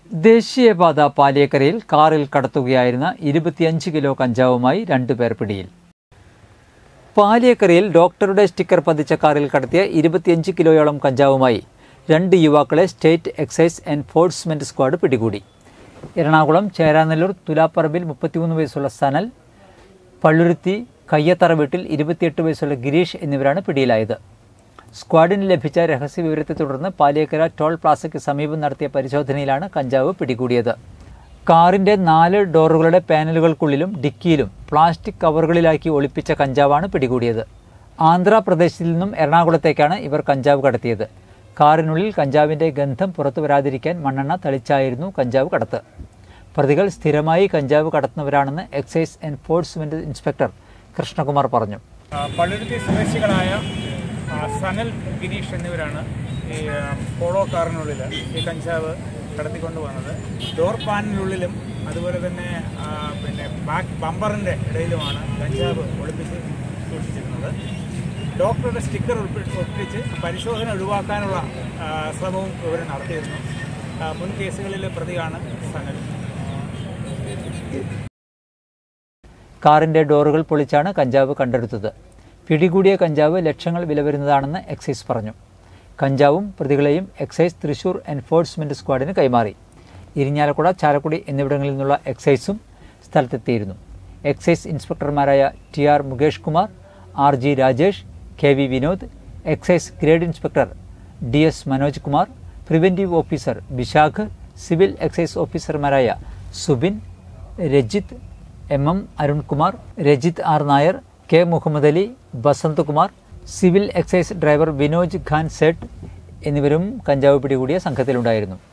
ദേശീയപാത പാലിയക്കരയിൽ കാറിൽ കടത്തുകയായിരുന്ന ഇരുപത്തിയഞ്ച് കിലോ കഞ്ചാവുമായി രണ്ടുപേർ പിടിയിൽ പാലിയക്കരയിൽ ഡോക്ടറുടെ സ്റ്റിക്കർ പതിച്ച കാറിൽ കടത്തിയ ഇരുപത്തിയഞ്ച് കിലോയോളം കഞ്ചാവുമായി രണ്ട് യുവാക്കളെ സ്റ്റേറ്റ് എക്സൈസ് എൻഫോഴ്സ്മെന്റ് സ്ക്വാഡ് പിടികൂടി എറണാകുളം ചേരാനെല്ലൂർ തുലാപ്പറമ്പിൽ മുപ്പത്തിമൂന്ന് വയസ്സുള്ള സനൽ പള്ളുരുത്തി കയ്യത്തറ വീട്ടിൽ ഇരുപത്തിയെട്ട് വയസ്സുള്ള ഗിരീഷ് എന്നിവരാണ് പിടിയിലായത് സ്ക്വാഡിന് ലഭിച്ച രഹസ്യ വിവരത്തെ തുടർന്ന് പാലിയേക്കര ടോൾ പ്ലാസയ്ക്ക് സമീപം നടത്തിയ പരിശോധനയിലാണ് കഞ്ചാവ് പിടികൂടിയത് കാറിന്റെ നാല് ഡോറുകളുടെ പാനലുകൾക്കുള്ളിലും ഡിക്കിയിലും പ്ലാസ്റ്റിക് കവറുകളിലാക്കി ഒളിപ്പിച്ച കഞ്ചാവാണ് പിടികൂടിയത് ആന്ധ്രാപ്രദേശിൽ നിന്നും എറണാകുളത്തേക്കാണ് ഇവർ കഞ്ചാവ് കടത്തിയത് കാറിനുള്ളിൽ കഞ്ചാവിന്റെ ഗന്ധം പുറത്തു വരാതിരിക്കാൻ മണ്ണെണ്ണ തളിച്ചായിരുന്നു കഞ്ചാവ് കടത്ത് പ്രതികൾ സ്ഥിരമായി കഞ്ചാവ് കടത്തുന്നവരാണെന്ന് എക്സൈസ് എൻഫോഴ്സ്മെന്റ് ഇൻസ്പെക്ടർ കൃഷ്ണകുമാർ പറഞ്ഞു ആ, പള്ളുരുത്തി സ്വദേശികളായ ആ, സനൽ ഗിരീഷ് എന്നിവരാണ് ഈ ആ, പോളോ കാറിനുള്ളിൽ ഈ കഞ്ചാവ് കടത്തിക്കൊണ്ട് വന്നത് ഡോർ പാനിനുള്ളിലും അതുപോലെ തന്നെ ആ, പിന്നെ ബാക്ക് ബമ്പറിൻ്റെ ഇടയിലുമാണ് കഞ്ചാവ് ഒളിപ്പിച്ച് സൂക്ഷിച്ചിരുന്നത് ഡോക്ടറുടെ സ്റ്റിക്കർ ഒളിപ്പി- ഒട്ടിച്ച് പരിശോധന ഒഴിവാക്കാനുള്ള ആ, ശ്രമവും ഇവർ നടത്തിയിരുന്നു ആ, മുൻ കേസുകളിൽ പ്രതിയാണ് സനൽ കാറിന്റെ ഡോറുകൾ പൊളിച്ചാണ് കഞ്ചാവ് കണ്ടെടുത്തത് പിടികൂടിയ കഞ്ചാവ് ലക്ഷങ്ങൾ വില വരുന്നതാണെന്ന് എക്സൈസ് പറഞ്ഞു കഞ്ചാവും പ്രതികളെയും എക്സൈസ് തൃശൂർ എൻഫോഴ്സ്മെന്റ് സ്ക്വാഡിന് കൈമാറി ഇരിഞ്ഞാലക്കുട ചാലക്കുടി എന്നിവിടങ്ങളിൽ നിന്നുള്ള എക്സൈസും സ്ഥലത്തെത്തിയിരുന്നു എക്സൈസ് ഇൻസ്പെക്ടർമാരായ T R Mukesh Kumar R G Rajesh K V Vinod excise grade inspector D S Manoj Kumar preventive officer Bishakh civil excise ഓഫീസർമാരായ Subin Rajith M M Arunkumar Rajith R Nair K Muhammad Ali Basanthakumar civil excise driver Vinoj Khan Sait എന്നിവരും കഞ്ചാവ് പിടികൂടിയ സംഘത്തിലുണ്ടായിരുന്നു